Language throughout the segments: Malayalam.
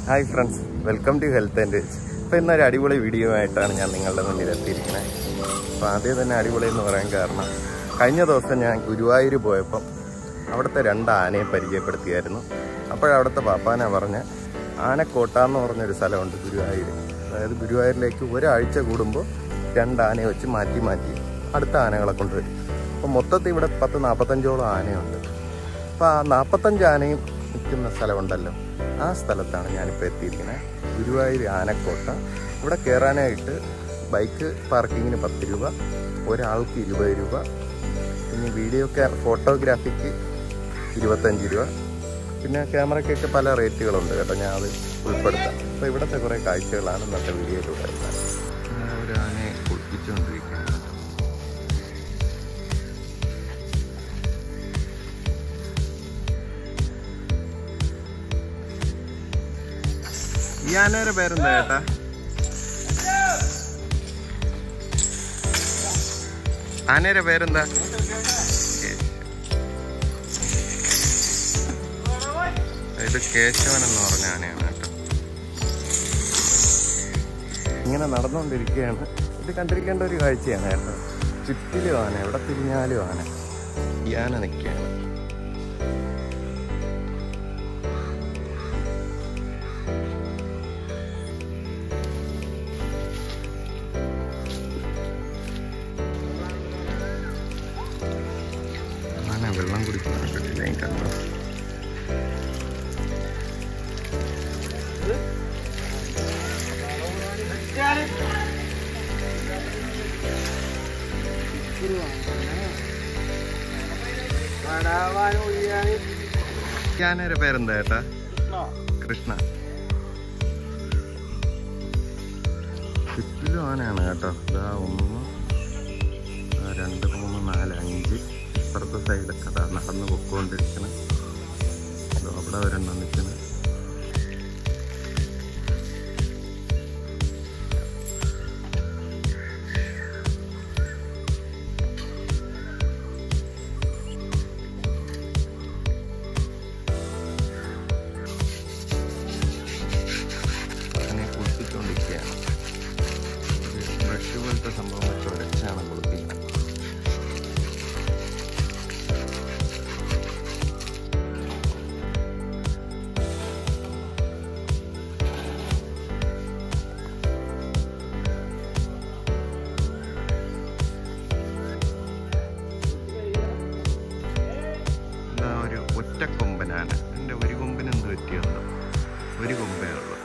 Hi friends welcome to health and veg അപ്പോൾ ഇന്നൊരു അടിപൊളി വീഡിയോ ആയിട്ടാണ് ഞാൻ നിങ്ങളുടെ മുന്നിൽ എത്തിയിരിക്കുന്നത് അപ്പോൾ ആദ്യം തന്നെ അടിപൊളി എന്ന് പറയാൻ കാരണം കഴിഞ്ഞ ദിവസം ഞാൻ ഗുരുവായൂർ പോയപ്പം അവിടുത്തെ രണ്ട് ആനയെ പരിചയപ്പെടുത്തിയായിരുന്നു അപ്പോഴവിടുത്തെ പാപ്പാന പറഞ്ഞ് ആനക്കോട്ട എന്ന് പറഞ്ഞൊരു സ്ഥലമുണ്ട് ഗുരുവായൂർ അതായത് ഗുരുവായൂരിലേക്ക് ഒരാഴ്ച കൂടുമ്പോൾ രണ്ട് ആനയെ വെച്ച് മാറ്റി മാറ്റി അടുത്ത ആനകളെ കൊണ്ടുവരും അപ്പോൾ മൊത്തത്തിൽ ഇവിടെ പത്ത് നാൽപ്പത്തഞ്ചോളം ആനയുണ്ട് അപ്പോൾ ആ നാൽപ്പത്തഞ്ച് ആനയും നിൽക്കുന്ന സ്ഥലമുണ്ടല്ലോ ആ സ്ഥലത്താണ് ഞാനിപ്പോൾ എത്തിയിരിക്കുന്നത് ഗുരുവായൂർ ആനക്കോട്ട ഇവിടെ കയറാനായിട്ട് ബൈക്ക് പാർക്കിങ്ങിന് പത്ത് രൂപ ഒരാൾക്ക് ഇരുപത് രൂപ പിന്നെ വീഡിയോ ക്യാ ഫോട്ടോഗ്രാഫിക്ക് ഇരുപത്തഞ്ച് രൂപ പിന്നെ ക്യാമറയ്ക്കൊക്കെ പല റേറ്റുകളുണ്ട് കേട്ടോ ഞാൻ അത് ഉൾപ്പെടുത്താം അപ്പോൾ ഇവിടുത്തെ കുറേ കാഴ്ചകളാണ് ഇന്നത്തെ വീഡിയോയിലൂടെ വരുന്നത് ഒരു ആനയെ കുളിപ്പിച്ചുകൊണ്ടിരിക്കുകയാണ് ഈ ആനയുടെ പേരെന്താ ചേട്ടാ ആനയുടെ പേരെന്താ ഇത് കേശവൻ എന്ന് പറഞ്ഞ ആനയാണ് കേട്ടോ ഇങ്ങനെ നടന്നുകൊണ്ടിരിക്കുകയാണ് ഇത് കണ്ടിരിക്കേണ്ട ഒരു കാഴ്ചയാണ് കേട്ടോ ചുറ്റിലും ആന എവിടെ തിരിഞ്ഞാലും ആന ഈ ആന നിൽക്കുകയാണ് ആന വെള്ളം കുടിക്കുന്ന കണ്ടില്ല ഞാൻ കണ്ടു ഈ ആനയുടെ പേരെന്താ ചേട്ടാ കൃഷ്ണ ചുറ്റിലും ആനയാണ് കേട്ടോ ഇതാ ഒന്ന് ആ, രണ്ട് മൂന്ന് നാല് അഞ്ച് ഇപ്പുറത്തെ സൈഡൊക്കെ അതാ നടന്ന് പൊക്കോണ്ടിരിക്കണം അതോ അവിടെ ഒരെണ്ണം നിൽക്കണം അങ്ങനെ കുളിപ്പിച്ചുകൊണ്ടിരിക്കുകയാണ് ഒരു ബ്രഷ് പോലത്തെ സംഭവം വെച്ച് ഉരച്ചാണ് കുളിപ്പിക്കുന്നത് എന്താ ഒരു ഒറ്റക്കൊമ്പനാണ് എൻ്റെ ഒരു കൊമ്പിന് എന്ത് പറ്റിയുണ്ടോ ഒരു കൊമ്പേ ഉള്ളൂ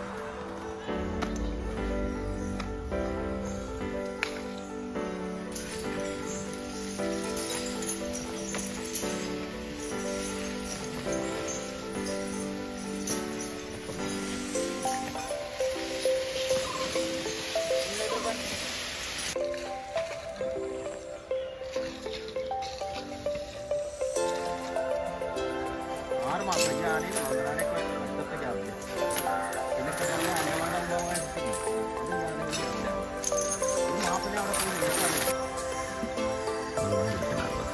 ആറ് മാസം ആണെങ്കിൽ ഒന്നരാനൊക്കെ ഒറ്റയ്ക്ക് ആവില്ല പിന്നെ ഇപ്പൊ നല്ല അനേവാണ്ട ഉണ്ടാവാൻ ഒരു മാസത്തിന് അവിടെ പോയി നിൽക്കാൻ വെള്ളം കുടിക്കുന്ന ആള്.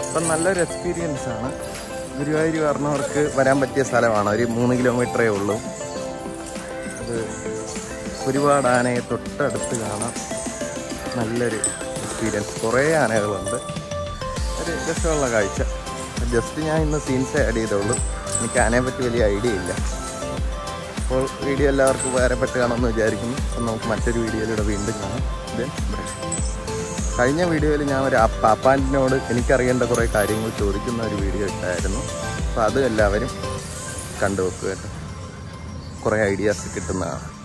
അപ്പം നല്ലൊരു എക്സ്പീരിയൻസ് ആണ് ഗുരുവായൂർ പറഞ്ഞവർക്ക് വരാൻ പറ്റിയ സ്ഥലമാണ് ഒരു മൂന്ന് കിലോമീറ്ററേ ഉള്ളൂ അത് ഒരുപാട് ആനയെ തൊട്ടടുത്ത് കാണാം നല്ലൊരു എക്സ്പീരിയൻസ് കുറേ ആനകളുണ്ട് ഒരു രസമുള്ള കാഴ്ച ജസ്റ്റ് ഞാൻ ഇന്ന് സീൻസ് ആഡ് ചെയ്തോളൂ എനിക്ക് ആനയെ പറ്റി വലിയ ഐഡിയ ഇല്ല അപ്പോൾ വീഡിയോ എല്ലാവർക്കും ഉപകാരപ്പെട്ട് കാണുമെന്ന് വിചാരിക്കുന്നു അപ്പം നമുക്ക് മറ്റൊരു വീഡിയോയിലൂടെ വീണ്ടും കാണാം ദെൻ ബൈ കഴിഞ്ഞ വീഡിയോയിൽ ഞാൻ ഒരു പാപ്പാൻറ്റിനോട് എനിക്കറിയേണ്ട കുറേ കാര്യങ്ങൾ ചോദിക്കുന്ന ഒരു വീഡിയോ ഇട്ടായിരുന്നു അപ്പോൾ അത് എല്ലാവരും കണ്ടു വെക്കുക കേട്ടോ കുറേ ഐഡിയാസ് കിട്ടുന്നതാണ്